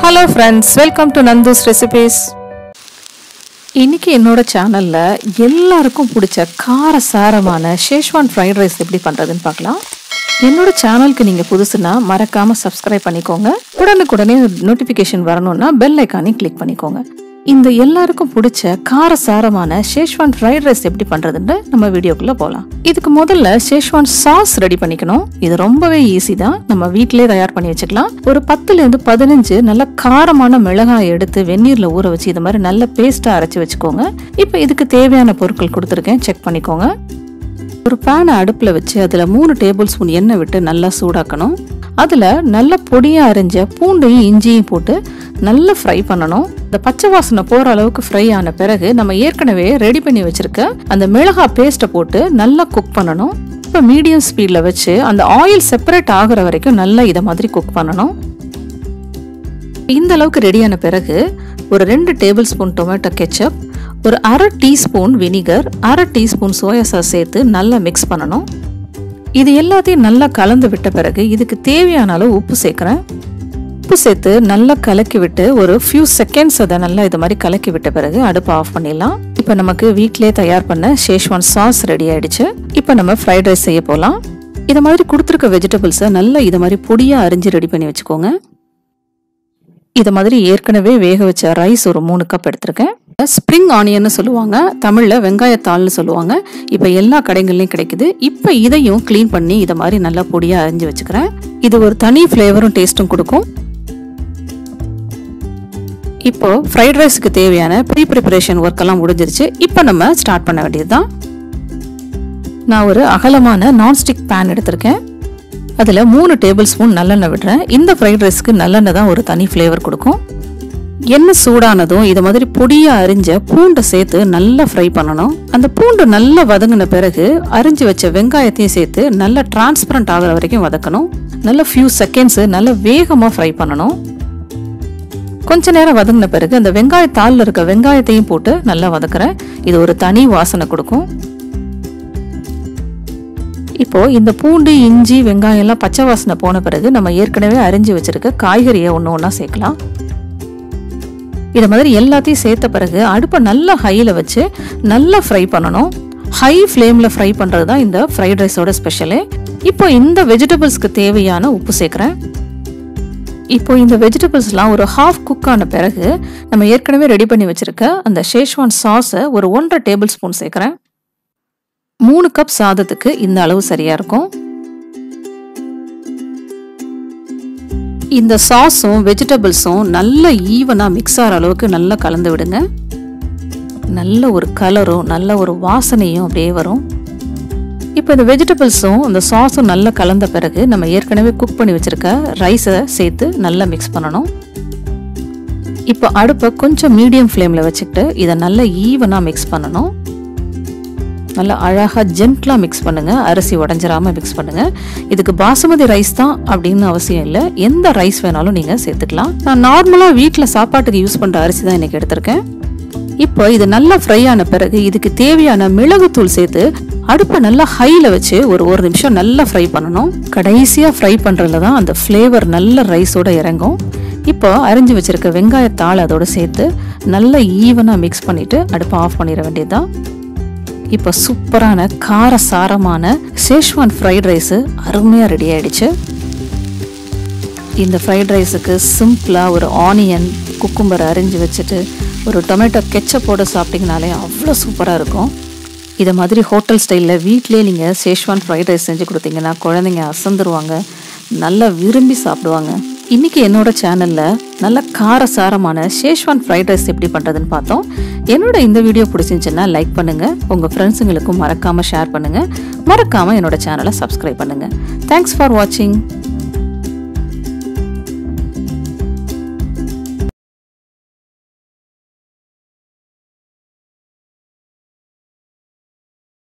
hello friends welcome to Nandhu's recipes இன்னைக்கு என்னோட சேனல்ல எல்லாருக்கும் பிடிச்ச கார சாரமான ஷேஷ்வான் ஃப்ரைட் ரைஸ் எப்படி பண்றதுன்னு பார்க்கலாம் என்னோட சேனலுக்கு நீங்க புதுசுனா மறக்காம சப்ஸ்கிரைப் பண்ணிக்கோங்க உடனுக்குடனே நோட்டிபிகேஷன் வரணும்னா பெல் ஐக்கானையும் கிளிக் பண்ணிக்கோங்க இந்த எல்லாருக்கும் பிடிச்ச கார சாரமான ஷேஷ்வான் ஃப்ரைட் ரைஸ் எப்படி பண்றதுன்னு நம்ம வீடியோக்குள்ள போகலாம் இதுக்கு முதல்ல ஷேஷ்வான் சாஸ் ரெடி பண்ணிக்கணும் இது ரொம்பவே ஈஸி தான் நம்ம வீட்டிலே தயார் பண்ணி வச்சுக்கலாம் ஒரு பத்துல இருந்து பதினஞ்சு நல்ல காரமான மிளகாய் எடுத்து வெந்நீர்ல ஊற வச்சு இது மாதிரி நல்ல பேஸ்டா அரைச்சு வச்சுக்கோங்க இப்போ இதுக்கு தேவையான பொருட்கள் கொடுத்துருக்கேன் செக் பண்ணிக்கோங்க ஒரு பேனை அடுப்பில் வச்சு அதில் மூணு டேபிள் ஸ்பூன் எண்ணெய் விட்டு நல்லா சூடாக்கணும் அதில் நல்ல பொடியாக அரிஞ்ச பூண்டையும் இஞ்சியும் போட்டு நல்லா ஃப்ரை பண்ணணும் இந்த பச்சை வாசனை போகிற அளவுக்கு ஃப்ரை ஆன பிறகு நம்ம ஏற்கனவே ரெடி பண்ணி வச்சிருக்க அந்த மிளகாய் பேஸ்ட்டை போட்டு நல்லா குக் பண்ணணும் இப்போ மீடியம் ஸ்பீடில் வச்சு அந்த ஆயில் செப்பரேட் ஆகுற வரைக்கும் நல்லா இதை மாதிரி குக் பண்ணணும் இந்த அளவுக்கு ரெடியான பிறகு ஒரு ரெண்டு டேபிள் ஸ்பூன் டொமேட்டோ கெச்சப் ஒரு அரை டீஸ்பூன் வினிகர் அரை டீஸ்பூன் சோயா சாஸ் சேர்த்து நல்லா மிக்ஸ் பண்ணணும் இது எல்லாத்தையும் நல்லா கலந்து விட்ட பிறகு இதுக்கு தேவையான அளவு உப்பு சேர்க்குறேன் உப்பு சேர்த்து நல்லா கலக்கி விட்டு ஒரு ஃபியூ செகண்ட்ஸ் அதை நல்லா இது மாதிரி கலக்கி விட்ட பிறகு அடுப்பு ஆஃப் பண்ணிடலாம் இப்போ நமக்கு வீட்டிலே தயார் பண்ண ஷேஷ்வான் சாஸ் ரெடி ஆயிடுச்சு இப்போ நம்ம ஃப்ரைட் ரைஸ் செய்ய போகலாம் இதை மாதிரி கொடுத்துருக்க வெஜிடபிள்ஸை நல்லா இது மாதிரி பொடியாக அரிஞ்சு ரெடி பண்ணி வச்சுக்கோங்க இதை மாதிரி ஏற்கனவே வேக வச்ச ரைஸ் ஒரு மூணு கப் எடுத்திருக்கேன் ஸ்ப்ரிங் ஆனியன்னு சொல்லுவாங்க தமிழில் வெங்காயத்தாள்னு சொல்லுவாங்க இப்போ எல்லா கடைகள்லையும் கிடைக்குது இப்போ இதையும் க்ளீன் பண்ணி இதை மாதிரி நல்லா பொடியாக அரிஞ்சு வச்சுக்கிறேன் இது ஒரு தனி ஃப்ளேவரும் டேஸ்ட்டும் கொடுக்கும் இப்போ ஃப்ரைட் ரைஸ்க்கு தேவையான ப்ரீ ப்ரிப்பரேஷன் ஒர்க் எல்லாம் முடிஞ்சிருச்சு இப்போ நம்ம ஸ்டார்ட் பண்ண வேண்டியது தான் நான் ஒரு அகலமான நான்ஸ்டிக் பேன் எடுத்திருக்கேன் அதில் மூணு டேபிள் ஸ்பூன் நல்லெண்ணெய் விடுறேன் இந்த ஃப்ரைட் ரைஸ்க்கு நல்லெண்ணெய் தான் ஒரு தனி ஃப்ளேவர் கொடுக்கும் எண்ணெய் சூடானதும் இது மாதிரி பொடியாக அரிஞ்ச பூண்டை சேர்த்து நல்லா ஃப்ரை பண்ணணும் அந்த பூண்டு நல்லா வதங்கின பிறகு அரிஞ்சு வச்ச வெங்காயத்தையும் சேர்த்து நல்லா டிரான்ஸ்பரண்ட் ஆகிற வரைக்கும் வதக்கணும் நல்ல ஃபியூ செகண்ட்ஸு நல்லா வேகமாக ஃப்ரை பண்ணணும் கொஞ்ச நேரம் வதங்கின பிறகு அந்த வெங்காயத்தாளில் இருக்க வெங்காயத்தையும் போட்டு நல்லா வதக்குறேன் இது ஒரு தனி வாசனை கொடுக்கும் இப்போ இந்த பூண்டு இஞ்சி வெங்காயம் எல்லாம் பச்சை வாசனை போன பிறகு நம்ம ஏற்கனவே அரிஞ்சு வச்சிருக்க காய்கறியை ஒன்று ஒன்றா சேர்க்கலாம் இதை மாதிரி எல்லாத்தையும் சேர்த்த பிறகு அடுப்பை நல்லா ஹையில் வச்சு நல்லா ஃப்ரை பண்ணணும் ஹை ஃப்ளேமில் ஃப்ரை பண்ணுறது தான் இந்த ஃப்ரைட் ரைஸோட ஸ்பெஷலு இப்போ இந்த வெஜிடபிள்ஸ்க்கு தேவையான உப்பு சேர்க்குறேன் இப்போ இந்த வெஜிடபிள்ஸ்லாம் ஒரு ஹாஃப் குக் ஆன பிறகு நம்ம ஏற்கனவே ரெடி பண்ணி வச்சிருக்க அந்த ஷேஷ்வான் சாஸை ஒரு ஒன்றரை டேபிள் ஸ்பூன் சேர்க்குறேன் மூணு கப் சாதத்துக்கு இந்த அளவு சரியா இருக்கும் இந்த சாஸும் வெஜிடபிள்ஸும் நல்ல ஈவனாக மிக்ஸ் ஆகிற அளவுக்கு நல்லா கலந்து விடுங்க நல்ல ஒரு கலரும் நல்ல ஒரு வாசனையும் அப்படியே வரும் இப்போ இந்த வெஜிடபிள்ஸும் இந்த சாஸும் நல்லா கலந்த பிறகு நம்ம ஏற்கனவே குக் பண்ணி வச்சுருக்க ரைஸை சேர்த்து நல்லா மிக்ஸ் பண்ணணும் இப்போ அடுப்பை கொஞ்சம் மீடியம் ஃப்ளேமில் வச்சுக்கிட்டு இதை நல்லா ஈவனாக மிக்ஸ் பண்ணணும் நல்லா அழகாக ஜென்ட்லாக மிக்ஸ் பண்ணுங்கள் அரிசி உடஞ்சிராமல் மிக்ஸ் பண்ணுங்கள் இதுக்கு பாசுமதி ரைஸ் தான் அப்படின்னு அவசியம் இல்லை எந்த ரைஸ் வேணாலும் நீங்கள் சேர்த்துக்கலாம் நான் நார்மலாக வீட்டில் சாப்பாட்டுக்கு யூஸ் பண்ணுற அரிசி தான் எனக்கு எடுத்திருக்கேன் இப்போ இது நல்லா ஃப்ரை ஆன பிறகு இதுக்கு தேவையான மிளகுத்தூள் சேர்த்து அடுப்பை நல்லா ஹையில் வச்சு ஒரு ஒரு நிமிஷம் நல்லா ஃப்ரை பண்ணணும் கடைசியாக ஃப்ரை பண்ணுறதுல தான் அந்த ஃப்ளேவர் நல்ல ரைஸோட இறங்கும் இப்போ அரிஞ்சு வச்சிருக்க வெங்காயத்தாள் அதோட சேர்த்து நல்லா ஈவனாக மிக்ஸ் பண்ணிவிட்டு அடுப்பை ஆஃப் பண்ணிட வேண்டியதுதான் இப்போ சூப்பரான கார சாரமான சேஷ்வான் ஃப்ரைட் ரைஸு அருமையாக ரெடி ஆயிடுச்சு இந்த ஃப்ரைட் ரைஸுக்கு சிம்பிளாக ஒரு ஆனியன் குக்கும்பர் அரிஞ்சு வச்சுட்டு ஒரு டொமேட்டோ கெச்சப்போடு சாப்பிட்டிங்கனாலே அவ்வளோ சூப்பராக இருக்கும் இதை மாதிரி ஹோட்டல் ஸ்டைலில் வீட்டிலே நீங்கள் சேஷ்வான் ஃப்ரைட் ரைஸ் செஞ்சு கொடுத்தீங்கன்னா குழந்தைங்க அசந்துருவாங்க நல்லா விரும்பி சாப்பிடுவாங்க இன்னைக்கு என்னோட சேனலில் நல்ல கார சாரமான ஷேஷ்வான் ஃப்ரைட் ரைஸ் எப்படி பண்ணுறதுன்னு பார்த்தோம் என்னோட இந்த வீடியோ பிடிச்சிருந்துச்சுன்னா லைக் பண்ணுங்கள் உங்கள் ஃப்ரெண்ட்ஸுங்களுக்கும் மறக்காமல் ஷேர் பண்ணுங்கள் மறக்காமல் என்னோட சேனலை சப்ஸ்கிரைப் பண்ணுங்கள் தேங்க்ஸ் ஃபார் வாட்சிங்